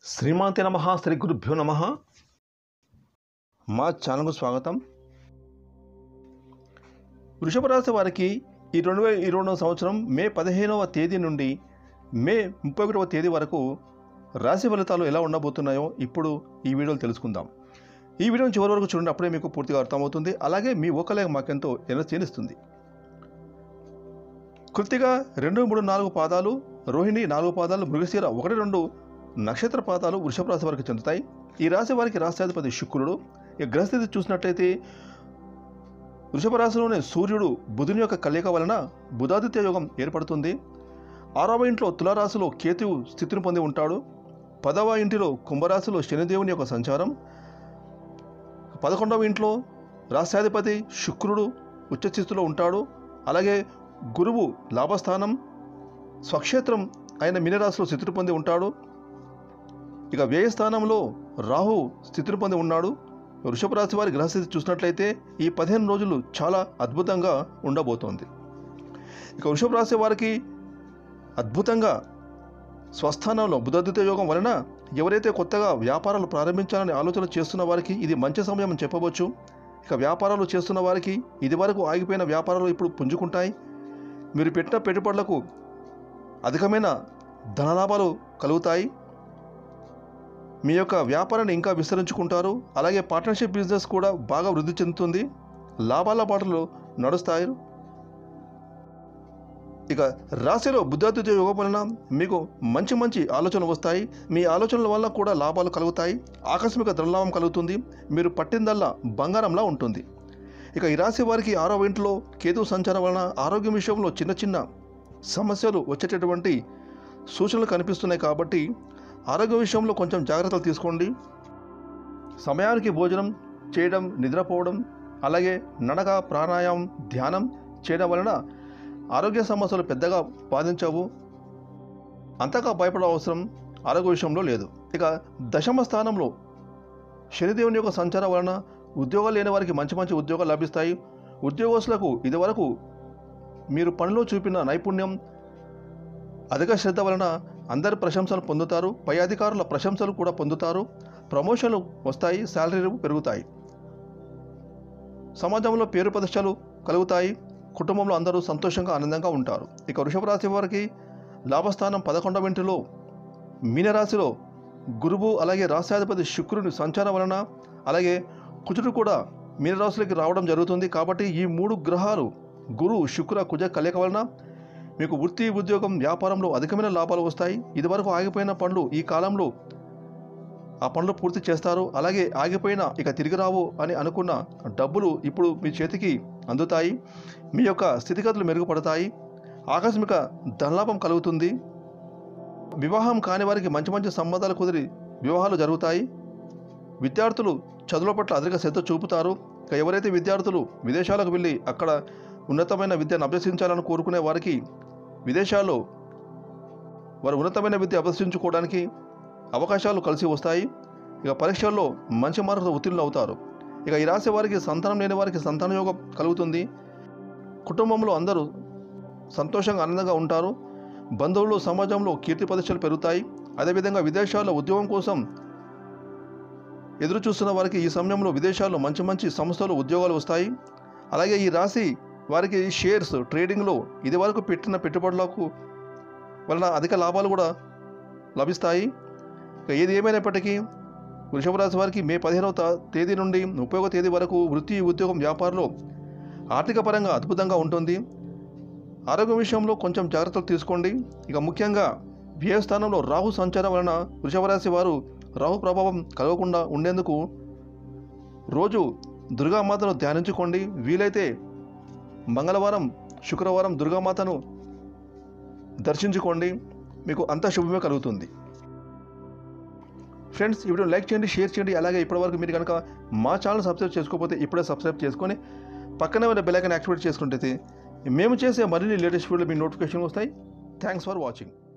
శ్రీమాంతి నమ శ్రీ గురుభ్యో నమ మా ఛానల్కు స్వాగతం వృషభ రాశి వారికి ఈ రెండు వేల ఇరవై రెండవ సంవత్సరం మే పదిహేనవ తేదీ నుండి మే ముప్పై ఒకటవ తేదీ వరకు రాశి ఫలితాలు ఎలా ఉండబోతున్నాయో ఇప్పుడు ఈ వీడియోలో తెలుసుకుందాం ఈ వీడియోని చివరి వరకు చూడండి అప్పుడే మీకు పూర్తిగా అర్థమవుతుంది అలాగే మీ ఒకలే మాకెంతో ఎనర్జీని ఇస్తుంది కృతిక రెండు మూడు నాలుగు పాదాలు రోహిణి నాలుగు పాదాలు మృగశిర ఒకటి రెండు నక్షత్ర పాదాలు వృషభ రాశి వారికి చెందుతాయి ఈ రాశి వారికి రాష్ట్రాధిపతి శుక్రుడు ఈ గ్రహస్థితి చూసినట్లయితే వృషభ రాశిలోనే సూర్యుడు బుధుని యొక్క కలయిక వలన బుధాదిత్య యోగం ఏర్పడుతుంది ఆరవ ఇంట్లో తులారాశిలో కేతువు స్థితిని పొంది ఉంటాడు పదవ ఇంటిలో కుంభరాశిలో శనిదేవుని యొక్క సంచారం పదకొండవ ఇంట్లో రాష్ట్రాధిపతి శుక్రుడు ఉచ్చస్థితిలో ఉంటాడు అలాగే గురువు లాభస్థానం స్వక్షేత్రం అయిన మీనరాశిలో స్థితిని పొంది ఉంటాడు ఇక వ్యయ స్థానంలో రాహు స్థితిని పొంది ఉన్నాడు వృషభ రాశి వారి గ్రహస్థితి చూసినట్లయితే ఈ పదిహేను రోజులు చాలా అద్భుతంగా ఉండబోతోంది ఇక వృషభ రాశి వారికి అద్భుతంగా స్వస్థానంలో బుధాదిత్య యోగం వలన ఎవరైతే కొత్తగా వ్యాపారాలు ప్రారంభించాలని ఆలోచన చేస్తున్న వారికి ఇది మంచి సమయం అని చెప్పవచ్చు ఇక వ్యాపారాలు చేస్తున్న వారికి ఇదివరకు ఆగిపోయిన వ్యాపారాలు ఇప్పుడు పుంజుకుంటాయి మీరు పెట్టిన పెట్టుబడులకు అధికమైన ధనలాభాలు కలుగుతాయి మీ యొక్క వ్యాపారాన్ని ఇంకా విస్తరించుకుంటారు అలాగే పార్ట్నర్షిప్ బిజినెస్ కూడా బాగా వృద్ధి చెందుతుంది లాభాల బాటలు నడుస్తాయి ఇక రాశిలో బుద్ధాదిత్య యోగం వలన మీకు మంచి మంచి ఆలోచనలు వస్తాయి మీ ఆలోచనల వల్ల కూడా లాభాలు కలుగుతాయి ఆకస్మిక ధనలాభం కలుగుతుంది మీరు పట్టిందల్లా బంగారంలా ఉంటుంది ఇక ఈ రాశి వారికి ఆరో ఇంట్లో కేతు సంచారం వలన ఆరోగ్యం విషయంలో చిన్న చిన్న సమస్యలు వచ్చేటటువంటి సూచనలు కనిపిస్తున్నాయి కాబట్టి ఆరోగ్య విషయంలో కొంచెం జాగ్రత్తలు తీసుకోండి సమయానికి భోజనం చేయడం నిద్రపోవడం అలాగే నడక ప్రాణాయామం ధ్యానం చేయడం వలన ఆరోగ్య సమస్యలు పెద్దగా బాధించవు అంతగా భయపడే అవసరం ఆరోగ్య విషయంలో లేదు ఇక దశమ స్థానంలో శనిదేవుని యొక్క సంచారం వలన ఉద్యోగాలు లేని వారికి మంచి మంచి ఉద్యోగాలు లభిస్తాయి ఉద్యోగస్తులకు ఇదివరకు మీరు పనిలో చూపిన నైపుణ్యం అధిక శ్రద్ధ వలన అందరి ప్రశంసలు పొందుతారు పై అధికారుల ప్రశంసలు కూడా పొందుతారు ప్రమోషన్లు వస్తాయి శాలరీలు పెరుగుతాయి సమాజంలో పేరు ప్రతిష్టలు కలుగుతాయి కుటుంబంలో అందరూ సంతోషంగా ఆనందంగా ఉంటారు ఇక వృషభ రాశి వారికి లాభస్థానం పదకొండవ ఇంటిలో మీనరాశిలో గురువు అలాగే రాష్ట్రాధిపతి శుక్రుని సంచారం వలన అలాగే కుజుడు కూడా మీనరాశులకి రావడం జరుగుతుంది కాబట్టి ఈ మూడు గ్రహాలు గురు శుక్ర కుజ కలయిక వలన మీకు వృత్తి ఉద్యోగం వ్యాపారంలో అధికమైన లాభాలు వస్తాయి ఇదివరకు ఆగిపోయిన పనులు ఈ కాలంలో ఆ పనులు పూర్తి చేస్తారు అలాగే ఆగిపోయిన ఇక తిరిగి రావు అని అనుకున్న డబ్బులు ఇప్పుడు మీ చేతికి అందుతాయి మీ యొక్క స్థితిగతులు మెరుగుపడతాయి ఆకస్మిక ధనలాభం కలుగుతుంది వివాహం కాని వారికి మంచి మంచి సంబంధాలు కుదిరి వివాహాలు జరుగుతాయి విద్యార్థులు చదువుల పట్ల అధిక శ్రద్ధ చూపుతారు ఇక ఎవరైతే విద్యార్థులు విదేశాలకు వెళ్ళి అక్కడ ఉన్నతమైన విద్యను అభ్యసించాలని కోరుకునే వారికి విదేశాల్లో వారు ఉన్నతమైన విద్య అభ్యసించుకోవడానికి అవకాశాలు కలిసి వస్తాయి ఇక పరీక్షల్లో మంచి మార్కులు ఉత్తీర్ణులు అవుతారు ఇక ఈ రాశి వారికి సంతానం లేని వారికి సంతాన యోగం కలుగుతుంది కుటుంబంలో అందరూ సంతోషంగా ఆనందంగా ఉంటారు బంధువులు సమాజంలో కీర్తి ప్రతిష్టలు పెరుగుతాయి అదేవిధంగా విదేశాల్లో ఉద్యోగం కోసం ఎదురు చూస్తున్న వారికి ఈ సమయంలో విదేశాల్లో మంచి మంచి సంస్థలు ఉద్యోగాలు వస్తాయి అలాగే ఈ రాశి వారికి షేర్స్ ట్రేడింగ్లో ఇదివరకు పెట్టిన పెట్టుబడులకు వలన అధిక లాభాలు కూడా లభిస్తాయి ఇక ఏది ఏమైనప్పటికీ వృషభ రాశి వారికి మే పదిహేనవ తా- తేదీ నుండి ముప్పై తేదీ వరకు వృత్తి ఉద్యోగం వ్యాపారంలో ఆర్థిక పరంగా అద్భుతంగా ఉంటుంది ఆరోగ్యం విషయంలో కొంచెం జాగ్రత్తలు తీసుకోండి ఇక ముఖ్యంగా వ్యయస్థానంలో రాహు సంచారం వలన వృషభ రాశి వారు రాహు ప్రభావం కలగకుండా ఉండేందుకు రోజు దుర్గామాతను ధ్యానించుకోండి వీలైతే మంగళవారం శుక్రవారం దుర్గామాతను దర్శించుకోండి మీకు అంత శుభమే కలుగుతుంది ఫ్రెండ్స్ ఈ వీడియో లైక్ చేయండి షేర్ చేయండి అలాగే ఇప్పటివరకు మీరు కనుక మా ఛానల్ సబ్స్క్రైబ్ చేసుకోకపోతే ఇప్పుడే సబ్స్క్రైబ్ చేసుకొని పక్కనే ఉన్న బెల్ ఐకాన్ యాక్టివేట్ చేసుకుంటే మేము చేసే మరిన్ని లేటెస్ట్ వీడియోలు మీ నోటిఫికేషన్ వస్తాయి థ్యాంక్స్ ఫర్ వాచింగ్